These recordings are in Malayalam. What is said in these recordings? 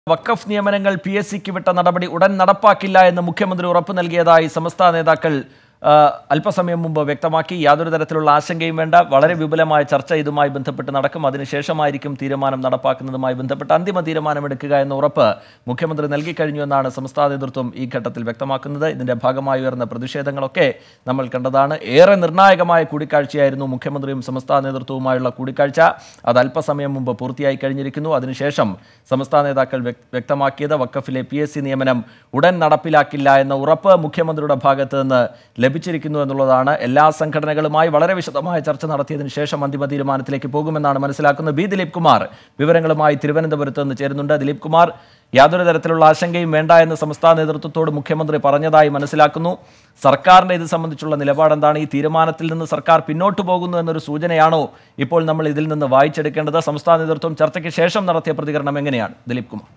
വഖഫ് നിയമനങ്ങൾ പി എസ് സിക്ക് വിട്ട നടപടി ഉടൻ നടപ്പാക്കില്ല എന്ന് മുഖ്യമന്ത്രി ഉറപ്പു നൽകിയതായി സംസ്ഥാന നേതാക്കൾ ആ, അല്പസമയം മുമ്പ് വ്യക്തമാക്കി യാതൊരു തരത്തിലുള്ള ആശങ്കയും വേണ്ട വളരെ വിപുലമായ ചർച്ച ഇതുമായി ബന്ധപ്പെട്ട് നടക്കും അതിനുശേഷമായിരിക്കും തീരുമാനം നടപ്പാക്കുന്നതുമായി ബന്ധപ്പെട്ട് അന്തിമ തീരുമാനമെടുക്കുക എന്ന ഉറപ്പ് മുഖ്യമന്ത്രി നൽകിക്കഴിഞ്ഞു എന്നാണ് സംസ്ഥാന നേതൃത്വം ഈ ഘട്ടത്തിൽ വ്യക്തമാക്കുന്നത് ഇതിന്റെ ഭാഗമായി ഉയർന്ന പ്രതിഷേധങ്ങളൊക്കെ നമ്മൾ കണ്ടതാണ് ഏറെ നിർണായകമായ കൂടിക്കാഴ്ചയായിരുന്നു മുഖ്യമന്ത്രിയും സംസ്ഥാന നേതൃത്വവുമായുള്ള കൂടിക്കാഴ്ച അത് അല്പസമയം മുമ്പ് പൂർത്തിയായി കഴിഞ്ഞിരിക്കുന്നു അതിനുശേഷം സംസ്ഥാന നേതാക്കൾ വ്യക്- വ്യക്തമാക്കിയത് വക്കഫിലെ പി എസ് സി നിയമനം ഉടൻ നടപ്പിലാക്കില്ല എന്ന ഉറപ്പ് മുഖ്യമന്ത്രിയുടെ ഭാഗത്ത് നിന്ന് ലഭിച്ചിരിക്കുന്നു എന്നുള്ളതാണ് എല്ലാ സംഘടനകളുമായി വളരെ വിശദമായ ചർച്ച നടത്തിയതിനു ശേഷം അന്തിമ തീരുമാനത്തിലേക്ക് പോകുമെന്നാണ് മനസ്സിലാക്കുന്നത് ബി ദിലീപ് കുമാർ വിവരങ്ങളുമായി തിരുവനന്തപുരത്ത് നിന്ന് ചേരുന്നുണ്ട് ദിലീപ് കുമാർ യാതൊരു തരത്തിലുള്ള ആശങ്കയും വേണ്ട എന്ന് സംസ്ഥാന നേതൃത്വത്തോട് മുഖ്യമന്ത്രി പറഞ്ഞതായി മനസ്സിലാക്കുന്നു സർക്കാരിന്റെ ഇത് സംബന്ധിച്ചുള്ള നിലപാട് എന്താണ് ഈ തീരുമാനത്തിൽ നിന്ന് സർക്കാർ പിന്നോട്ട് പോകുന്നു എന്നൊരു സൂചനയാണോ ഇപ്പോൾ നമ്മൾ ഇതിൽ നിന്ന് വായിച്ചെടുക്കേണ്ടത് സംസ്ഥാന നേതൃത്വം ചർച്ചയ്ക്ക് ശേഷം നടത്തിയ പ്രതികരണം എങ്ങനെയാണ് ദിലീപ് കുമാർ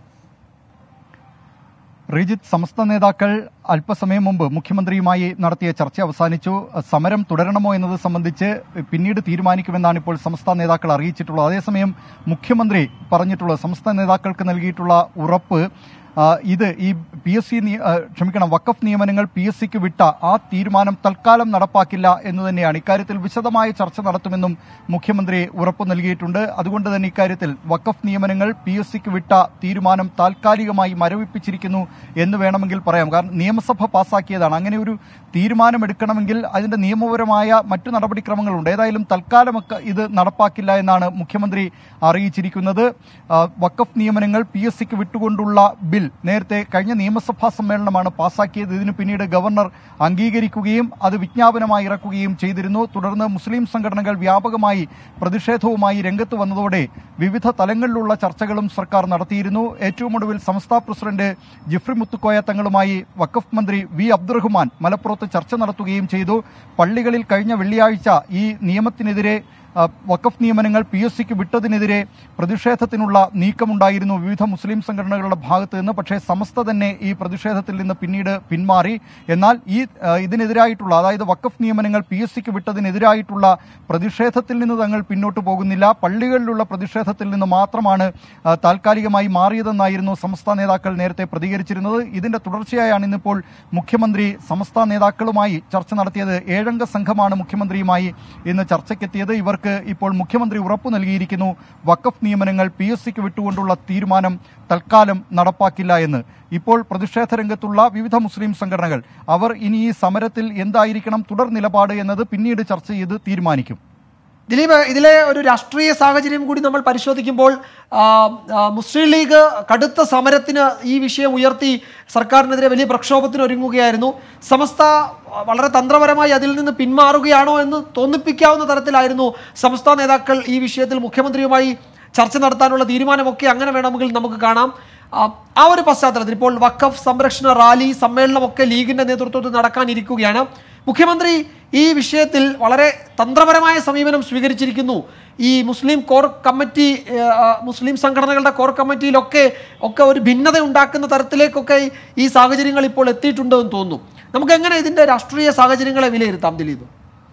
റീജിത്ത് സംസ്ഥാന നേതാക്കൾ അല്പസമയം മുമ്പ് മുഖ്യമന്ത്രിയുമായി നടത്തിയ ചർച്ച അവസാനിച്ചു സമരം തുടരണമോ എന്നത് സംബന്ധിച്ച് പിന്നീട് തീരുമാനിക്കുമെന്നാണ് ഇപ്പോൾ സംസ്ഥാന നേതാക്കൾ അറിയിച്ചിട്ടുള്ളത് അതേസമയം മുഖ്യമന്ത്രി പറഞ്ഞിട്ടുള്ളത് സംസ്ഥാന നേതാക്കൾക്ക് നൽകിയിട്ടുള്ള ഉറപ്പ് ആ, ഇത് ഈ പി എസ് സി ക്ഷമിക്കണം വക്കഫ് നിയമനങ്ങൾ പി എസ് സിക്ക് വിട്ട ആ തീരുമാനം തൽക്കാലം നടപ്പാക്കില്ല എന്ന് തന്നെയാണ് ഇക്കാര്യത്തിൽ വിശദമായ ചർച്ച നടത്തുമെന്നും മുഖ്യമന്ത്രി ഉറപ്പു നൽകിയിട്ടുണ്ട് അതുകൊണ്ട് തന്നെ ഇക്കാര്യത്തിൽ വക്കഫ് നിയമനങ്ങൾ പി എസ് സിക്ക് വിട്ട തീരുമാനം താൽക്കാലികമായി മരവിപ്പിച്ചിരിക്കുന്നു എന്ന് വേണമെങ്കിൽ പറയാം കാരണം നിയമസഭ പാസാക്കിയതാണ് അങ്ങനെ ഒരു തീരുമാനമെടുക്കണമെങ്കിൽ അതിന്റെ നിയമപരമായ മറ്റു നടപടിക്രമങ്ങളുണ്ട് ഏതായാലും തൽക്കാലമൊക്കെ ഇത് നടപ്പാക്കില്ല എന്നാണ് മുഖ്യമന്ത്രി അറിയിച്ചിരിക്കുന്നത് ആ, വഖഫ് നിയമനങ്ങൾ പി എസ് സിക്ക് വിട്ടുകൊണ്ടുള്ള ബിൽ നേരത്തെ കഴിഞ്ഞ നിയമസഭാ സമ്മേളനമാണ് പാസാക്കിയത് ഇതിന് പിന്നീട് ഗവർണർ അംഗീകരിക്കുകയും അത് വിജ്ഞാപനമായി ഇറക്കുകയും ചെയ്തിരുന്നു തുടർന്ന് മുസ്ലിം സംഘടനകൾ വ്യാപകമായി പ്രതിഷേധവുമായി രംഗത്ത് വന്നതോടെ വിവിധ തലങ്ങളിലുള്ള ചർച്ചകളും സർക്കാർ നടത്തിയിരുന്നു ഏറ്റവും ഒടുവിൽ സംസ്ഥാന പ്രസിഡന്റ് ജിഫ്രി മുത്തുക്കോയ തങ്ങളുമായി വഖഫ് മന്ത്രി വി അബ്ദുറഹ്മാൻ മലപ്പുറത്ത് ചർച്ച നടത്തുകയും ചെയ്തു പള്ളികളിൽ കഴിഞ്ഞ വെള്ളിയാഴ്ച ഈ നിയമത്തിനെതിരെ ആ, വഖഫ് നിയമനങ്ങൾ പി എസ് സിക്ക് വിട്ടതിനെതിരെ പ്രതിഷേധത്തിനുള്ള നീക്കമുണ്ടായിരുന്നു വിവിധ മുസ്ലിം സംഘടനകളുടെ ഭാഗത്ത് നിന്ന് പക്ഷേ സമസ്ത തന്നെ ഈ പ്രതിഷേധത്തിൽ നിന്ന് പിന്നീട് പിന്മാറി എന്നാൽ ഈ ആ, ഇതിനെതിരായിട്ടുള്ള അതായത് വഖഫ് നിയമനങ്ങൾ പി എസ് സിക്ക് വിട്ടതിനെതിരായിട്ടുള്ള പ്രതിഷേധത്തിൽ നിന്ന് തങ്ങൾ പിന്നോട്ട് പോകുന്നില്ല പള്ളികളിലുള്ള പ്രതിഷേധത്തിൽ നിന്ന് മാത്രമാണ് ആ, താൽക്കാലികമായി മാറിയതെന്നായിരുന്നു സംസ്ഥാന നേതാക്കൾ നേരത്തെ പ്രതികരിച്ചിരുന്നത് ഇതിന്റെ തുടർച്ചയായാണ് ഇന്നിപ്പോൾ മുഖ്യമന്ത്രി സംസ്ഥാന നേതാക്കളുമായി ചർച്ച നടത്തിയത് ഏഴംഗ സംഘമാണ് മുഖ്യമന്ത്രിയുമായി ഇന്ന് ചർച്ചയ്ക്കെത്തിയത് ഇവർക്ക് ഇപ്പോൾ മുഖ്യമന്ത്രി ഉറപ്പു നൽകിയിരിക്കുന്നു വഖഫ് നിയമനങ്ങൾ പി എസ് സിക്ക് വിട്ടുകൊണ്ടുള്ള തീരുമാനം തൽക്കാലം നടപ്പാക്കില്ല എന്ന് ഇപ്പോൾ പ്രതിഷേധ രംഗത്തുള്ള വിവിധ മുസ്ലിം സംഘടനകൾ അവർ ഇനി ഈ സമരത്തിൽ എന്തായിരിക്കണം തുടർ നിലപാട് എന്നത് പിന്നീട് ചർച്ച ചെയ്ത് തീരുമാനിക്കും ദിലീപ് ഇതിലെ ഒരു രാഷ്ട്രീയ സാഹചര്യം കൂടി നമ്മൾ പരിശോധിക്കുമ്പോൾ ആ, ആ, മുസ്ലിം ലീഗ് കടുത്ത സമരത്തിന് ഈ വിഷയം ഉയർത്തി സർക്കാരിനെതിരെ വലിയ പ്രക്ഷോഭത്തിന് ഒരുങ്ങുകയായിരുന്നു സമസ്ത വളരെ തന്ത്രപരമായി അതിൽ നിന്ന് പിന്മാറുകയാണോ എന്ന് തോന്നിപ്പിക്കാവുന്ന തരത്തിലായിരുന്നു സംസ്ഥാന നേതാക്കൾ ഈ വിഷയത്തിൽ മുഖ്യമന്ത്രിയുമായി ചർച്ച നടത്താനുള്ള തീരുമാനമൊക്കെ അങ്ങനെ വേണമെങ്കിൽ നമുക്ക് കാണാം ആ, ആ ഒരു പശ്ചാത്തലത്തിൽ ഇപ്പോൾ വഖഫ് സംരക്ഷണ റാലി സമ്മേളനമൊക്കെ ലീഗിന്റെ നേതൃത്വത്തിൽ നടക്കാനിരിക്കുകയാണ് മുഖ്യമന്ത്രി ഈ വിഷയത്തിൽ വളരെ തന്ത്രപരമായ സമീപനം സ്വീകരിച്ചിരിക്കുന്നു ഈ മുസ്ലിം കോർ കമ്മിറ്റി ഏഹ്, ആ, മുസ്ലിം സംഘടനകളുടെ കോർ കമ്മിറ്റിയിലൊക്കെ ഒക്കെ ഒരു ഭിന്നത ഉണ്ടാക്കുന്ന തരത്തിലേക്കൊക്കെ ഈ- ഈ സാഹചര്യങ്ങൾ ഇപ്പോൾ എത്തിയിട്ടുണ്ടോ എന്ന് തോന്നുന്നു നമുക്ക് എങ്ങനെ ഇതിന്റെ രാഷ്ട്രീയ സാഹചര്യങ്ങളെ വിലയിരുത്താം ദിലീപ്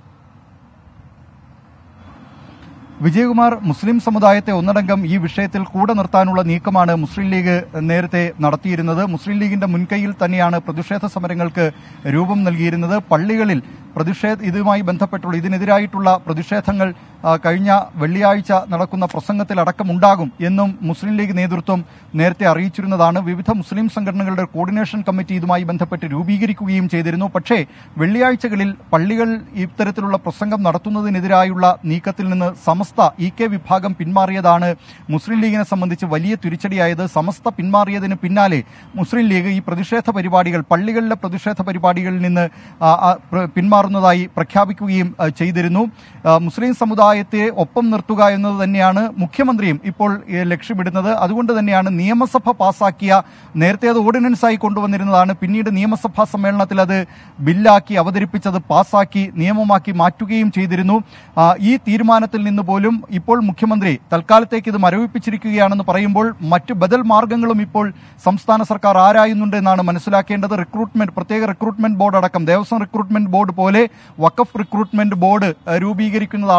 വിജയകുമാർ മുസ്ലിം സമുദായത്തെ ഒന്നടങ്കം ഈ വിഷയത്തിൽ കൂടെ നിർത്താനുള്ള നീക്കമാണ് മുസ്ലിം ലീഗ് നേരത്തെ നടത്തിയിരുന്നത് മുസ്ലിം ലീഗിന്റെ മുൻകൈയിൽ തന്നെയാണ് പ്രതിഷേധ സമരങ്ങൾക്ക് രൂപം നൽകിയിരുന്നത് പള്ളികളിൽ പ്രതിഷേധ ഇതുമായി ബന്ധപ്പെട്ടുള്ള ഇതിനെതിരായിട്ടുള്ള പ്രതിഷേധങ്ങൾ ആ, കഴിഞ്ഞ വെള്ളിയാഴ്ച നടക്കുന്ന പ്രസംഗത്തിൽ അടക്കമുണ്ടാകും എന്നും മുസ്ലിം ലീഗ് നേതൃത്വം നേരത്തെ അറിയിച്ചിരുന്നതാണ് വിവിധ മുസ്ലിം സംഘടനകളുടെ കോർഡിനേഷൻ കമ്മിറ്റി ഇതുമായി ബന്ധപ്പെട്ട് രൂപീകരിക്കുകയും ചെയ്തിരുന്നു പക്ഷേ വെള്ളിയാഴ്ചകളിൽ പള്ളികൾ ഇത്തരത്തിലുള്ള പ്രസംഗം നടത്തുന്നതിനെതിരായുള്ള നീക്കത്തിൽ നിന്ന് സമസ്ത ഇ കെ വിഭാഗം പിന്മാറിയതാണ് മുസ്ലിം ലീഗിനെ സംബന്ധിച്ച് വലിയ തിരിച്ചടിയായത് സമസ്ത പിന്മാറിയതിന് പിന്നാലെ മുസ്ലിം ലീഗ് ഈ പ്രതിഷേധ പരിപാടികൾ പള്ളികളിലെ പ്രതിഷേധ പരിപാടികളിൽ നിന്ന് ആ, ആ, പ്ര- പിന്മാറുന്നതായി പ്രഖ്യാപിക്കുകയും ആ, ചെയ്തിരുന്നു ആ, മുസ്ലിം സമുദായത്തെ ഒപ്പം നിർത്തുക എന്നത് തന്നെയാണ് മുഖ്യമന്ത്രിയും ഇപ്പോൾ ഏ, ലക്ഷ്യമിടുന്നത് അതുകൊണ്ട് തന്നെയാണ് നിയമസഭ പാസാക്കിയ നേരത്തെ അത് ഓർഡിനൻസായി കൊണ്ടുവന്നിരുന്നതാണ് പിന്നീട് നിയമസഭാ സമ്മേളനത്തിൽ അത് ബില്ലാക്കി അവതരിപ്പിച്ചത് പാസാക്കി നിയമമാക്കി മാറ്റുകയും ചെയ്തിരുന്നു ആ, ഈ തീരുമാനത്തിൽ നിന്ന് പോലും ഇപ്പോൾ മുഖ്യമന്ത്രി തൽക്കാലത്തേക്ക് ഇത് മരവിപ്പിച്ചിരിക്കുകയാണെന്ന് പറയുമ്പോൾ മറ്റു ബദൽ മാർഗങ്ങളും ഇപ്പോൾ സംസ്ഥാന സർക്കാർ ആരായുന്നുണ്ട് എന്നാണ് മനസ്സിലാക്കേണ്ടത് റിക്രൂട്ട്മെന്റ് പ്രത്യേക റിക്രൂട്ട്മെന്റ് ബോർഡ് അടക്കം ദേവസ്വം റിക്രൂട്ട്മെന്റ് ബോർഡ് പോലെ വഖഫ് റിക്രൂട്ട്മെന്റ് ബോർഡ് ഏഹ്, രൂപീകരിക്കുന്നത് അടക്കമുള്ള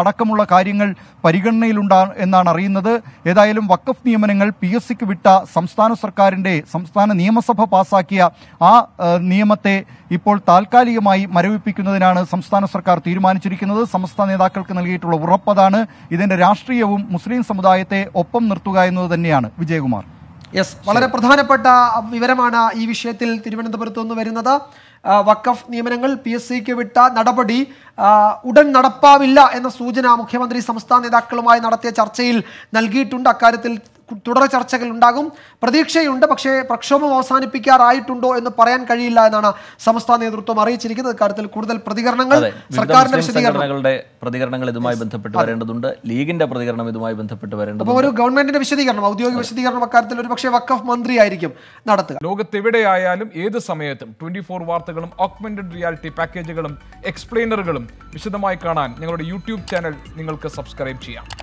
അടക്കമുള്ള കാര്യങ്ങൾ പരിഗണനയിലുണ്ടാ എന്നാണ് അറിയുന്നത് ഏതായാലും വഖഫ് നിയമനങ്ങൾ പി എസ് സിക്ക് വിട്ട സംസ്ഥാന സർക്കാരിന്റെ സംസ്ഥാന നിയമസഭ പാസാക്കിയ ആ ഏഹ്, നിയമത്തെ ഇപ്പോൾ താൽക്കാലികമായി മരവിപ്പിക്കുന്നതിനാണ് സംസ്ഥാന സർക്കാർ തീരുമാനിച്ചിരിക്കുന്നത് സംസ്ഥാന നേതാക്കൾക്ക് നൽകിയിട്ടുള്ള ഉറപ്പതാണ് ഇതിന്റെ രാഷ്ട്രീയവും മുസ്ലിം സമുദായത്തെ ഒപ്പം നിർത്തുക എന്നത് തന്നെയാണ് വിജയകുമാർ യെസ് വളരെ പ്രധാനപ്പെട്ട വിവരമാണ് ഈ വിഷയത്തിൽ തിരുവനന്തപുരത്ത് നിന്ന് വരുന്നത് ആ, വഖഫ് നിയമനങ്ങൾ പി എസ് സിക്ക് വിട്ട നടപടി ആ, ഉടൻ നടപ്പാവില്ല എന്ന സൂചന മുഖ്യമന്ത്രി സംസ്ഥാന നേതാക്കളുമായി നടത്തിയ ചർച്ചയിൽ നൽകിയിട്ടുണ്ട് അക്കാര്യത്തിൽ കു- തുടർ ചർച്ചകൾ ഉണ്ടാകും പ്രതീക്ഷയുണ്ട് പക്ഷേ പ്രക്ഷോഭം അവസാനിപ്പിക്കാറായിട്ടുണ്ടോ എന്ന് പറയാൻ കഴിയില്ല എന്നാണ് സംസ്ഥാന നേതൃത്വം അറിയിച്ചിരിക്കുന്നത് ഇക്കാര്യത്തിൽ കൂടുതൽ പ്രതികരണങ്ങൾ അതെ വിവിധ സർക്കാരിന്റെ മുസ്ലിം വിശദീകരണം സംഘടനകളുടെ പ്രതികരണങ്ങൾ ഇതുമായി ബന്ധപ്പെട്ട് വരേണ്ടതുണ്ട് ലീഗിന്റെ പ്രതികരണം ഇതുമായി ബന്ധപ്പെട്ട് അപ്പോൾ വരേണ്ടതുണ്ട് ഒരു ഗവൺമെന്റിന്റെ വിശദീകരണം ഔദ്യോഗിക വിശദീകരണം അക്കാര്യത്തിൽ ഒരു പക്ഷേ വഖഫ് മന്ത്രിയായിരിക്കും നടത്തുക ലോകത്തെവിടെയായാലും ഏത് സമയത്തും ട്വന്റി ഫോർ വാർത്തകളും ഓഗ്മെന്റഡ് റിയാലിറ്റി പാക്കേജുകളും എക്സ്പ്ലെയിനറുകളും വിശദമായി കാണാൻ ഞങ്ങളുടെ യൂട്യൂബ് ചാനൽ നിങ്ങൾക്ക് സബ്സ്ക്രൈബ് ചെയ്യാം